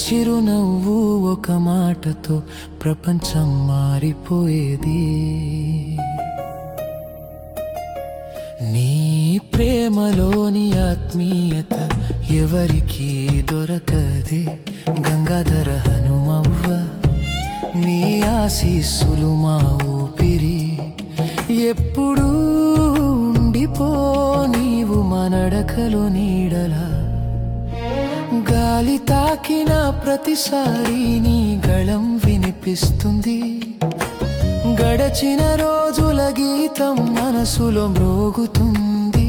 చిరునవ్వు ఒక మాటతో ప్రపంచం మారిపోయేది నీ ప్రేమలోని ఆత్మీయత ఎవరికి దొరకదే గంగాధర హనుమవ్వ నీ ఆశీస్సులు మా ఊపిరి ఎప్పుడూ ఉండిపో నీవు మనడకలు నీడలా గాలి తాకిన ప్రతిసారి నీ గళం వినిపిస్తుంది గడచిన రోజుల గీతం మనసులో మ్రోగుతుంది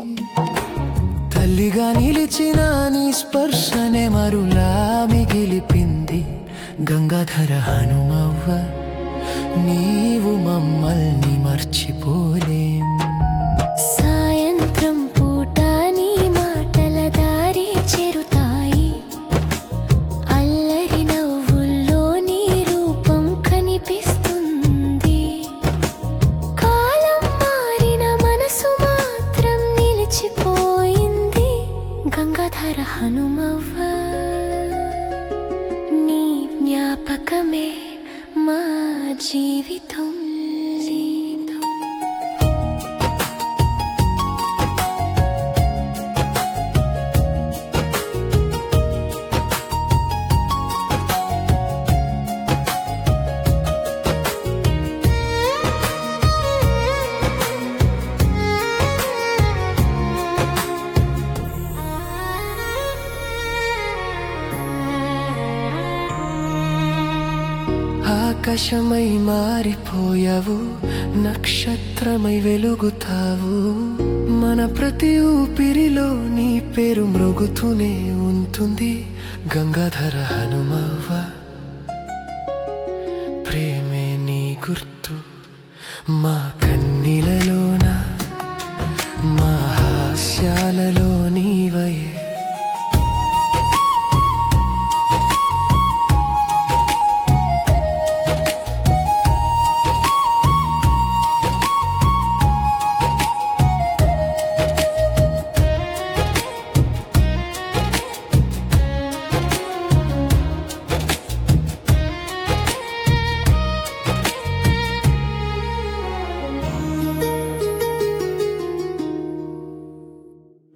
తల్లిగా నిలిచిన నీ స్పర్శనే మరులా మిగిలిపింది గంగాధర హనుమవ్వ నీవు మమ్మల్ని మర్చిపోలేం సాయంత్రం పూట నీ మాటల దారి చేరుతాయి అల్లరి నవ్వుల్లో నీ రూపం కనిపిస్తుంది కాలం మారిన మనసు మాత్రం నిలిచిపోయింది గంగాధర హనుమవ్వ నీ జ్ఞాపకమే మా జీవితం జీవితం ఆకాశమై మారిపోయావు నక్షత్రమై వెలుగుతావు మన ప్రతి ఊపిరిలో నీ పేరు మృగుతూనే ఉంటుంది గంగాధర హనుమవ్వ ప్రేమే నీ గుర్తు మా కన్నీలలో